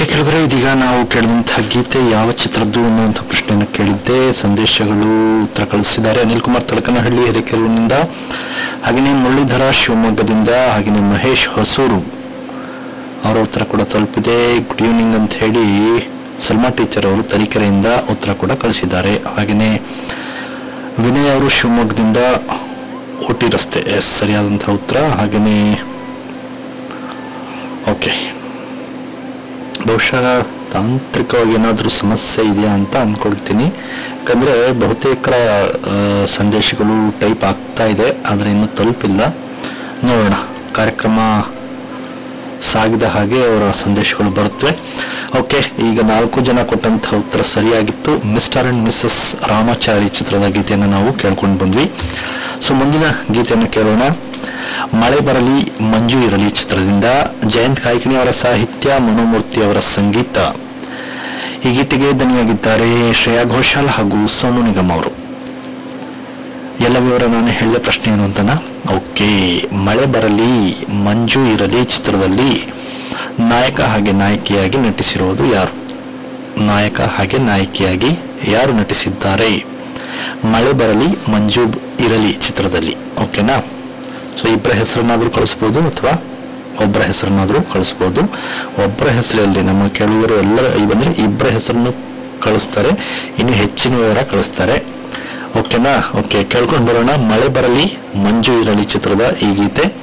okay ಕೇಳಿದ್ರೆ ಇದೀಗ ನಾವು ಕೇಳಿದಂಥ ಗೀತೆ ಯಾವ ಚಿತ್ರದ್ದು ಅನ್ನುವಂಥ ಪ್ರಶ್ನೆಯನ್ನು ಕೇಳಿದ್ದೆ ಸಂದೇಶಗಳು ಉತ್ತರ ಕಳಿಸಿದ್ದಾರೆ ಅನಿಲ್ ಕುಮಾರ್ ತಳಕನಹಳ್ಳಿ ಹಿರೇಕೆರೂರಿನಿಂದ ಹಾಗೆಯೇ ಮುರಳೀಧರ ಶಿವಮೊಗ್ಗದಿಂದ ಹಾಗೆಯೇ ಮಹೇಶ್ ಹೊಸೂರು ಅವರ ಉತ್ತರ ಕೂಡ ತಲುಪಿದೆ ಗುಡ್ ಈವ್ನಿಂಗ್ ಅಂತ ಹೇಳಿ ಸಲ್ಮಾ ಟೀಚರ್ ಅವರು ತರೀಕೆರೆಯಿಂದ ಉತ್ತರ ಕೂಡ ಕಳಿಸಿದ್ದಾರೆ ಹಾಗೆಯೇ ವಿನಯ್ ಅವರು ಶಿವಮೊಗ್ಗದಿಂದ ಓಟಿ ರಸ್ತೆ ಎಸ್ ಸರಿಯಾದಂಥ ಉತ್ತರ ಹಾಗೆಯೇ ಓಕೆ ಬಹುಶಃ ತಾಂತ್ರಿಕವಾಗಿ ಏನಾದರೂ ಸಮಸ್ಯೆ ಇದೆಯಾ ಅಂತ ಅಂದ್ಕೊಳ್ತೀನಿ ಯಾಕಂದರೆ ಬಹುತೇಕ ಆ, ಸಂದೇಶಗಳು ಟೈಪ್ ಆಗ್ತಾ ಇದೆ ಆದರೆ ಇನ್ನೂ ತಲುಪಿಲ್ಲ ನೋಡೋಣ ಕಾರ್ಯಕ್ರಮ ಸಾಗಿದ ಹಾಗೆ ಅವರ ಸಂದೇಶಗಳು ಬರುತ್ತವೆ ಓಕೆ ಈಗ ನಾಲ್ಕು ಜನ ಕೊಟ್ಟಂಥ ಉತ್ತರ ಸರಿಯಾಗಿತ್ತು ಮಿಸ್ಟರ್ ಅಂಡ್ ಮಿಸ್ಸಸ್ ರಾಮಾಚಾರಿ ಚಿತ್ರದ ಗೀತೆಯನ್ನು ನಾವು ಕೇಳ್ಕೊಂಡು ಬಂದ್ವಿ ಸೊ ಮುಂದಿನ ಗೀತೆಯನ್ನು ಕೇಳೋಣ ಮಳೆ ಬರಲಿ ಮಂಜು ಇರಲಿ ಚಿತ್ರದಿಂದ ಜಯಂತ್ ಕಾಯ್ಕಿಣಿ ಅವರ ಸಾಹಿತ್ಯ ಮನೋಮೂರ್ತಿ ಅವರ ಸಂಗೀತ ಈ ಗೀತೆಗೆ ದನಿಯಾಗಿದ್ದಾರೆ ಶ್ರೇಯಾ ಘೋಷಾಲ್ ಹಾಗೂ ಸೋನು ನಿಗಮ್ ಅವರು ಎಲ್ಲ ವಿವರ ನಾನು ಹೇಳಿದ ಪ್ರಶ್ನೆ ಏನು ಅಂತನ ಓಕೆ ಮಳೆ ಬರಲಿ ಮಂಜು ಇರಲಿ ಚಿತ್ರದಲ್ಲಿ ನಾಯಕ ಹಾಗೆ ನಾಯಕಿಯಾಗಿ ನಟಿಸಿರುವುದು ಯಾರು ನಾಯಕ ಹಾಗೆ ನಾಯಕಿಯಾಗಿ ಯಾರು ನಟಿಸಿದ್ದಾರೆ ಮಳೆ ಬರಲಿ ಮಂಜು ಇರಲಿ ಚಿತ್ರದಲ್ಲಿ ಓಕೆನಾ ಸೊ ಇಬ್ಬರ ಹೆಸರನ್ನಾದರೂ ಕಳಿಸ್ಬೋದು ಅಥವಾ ಒಬ್ಬರ ಹೆಸರನ್ನಾದರೂ ಕಳಿಸ್ಬೋದು ಒಬ್ಬರ ಹೆಸರಲ್ಲಿ ನಮ್ಮ ಕೇಳುಗರು ಎಲ್ಲರ ಬಂದರೆ ಇಬ್ಬರ ಹೆಸರನ್ನು ಕಳಿಸ್ತಾರೆ ಇನ್ನು ಹೆಚ್ಚಿನ ವಿವರ ಕಳಿಸ್ತಾರೆ ಓಕೆನಾ ಓಕೆ ಕೇಳ್ಕೊಂಡು ಬರೋಣ ಮಳೆ ಬರಲಿ ಮಂಜು ಇರಲಿ ಚಿತ್ರದ ಈ ಗೀತೆ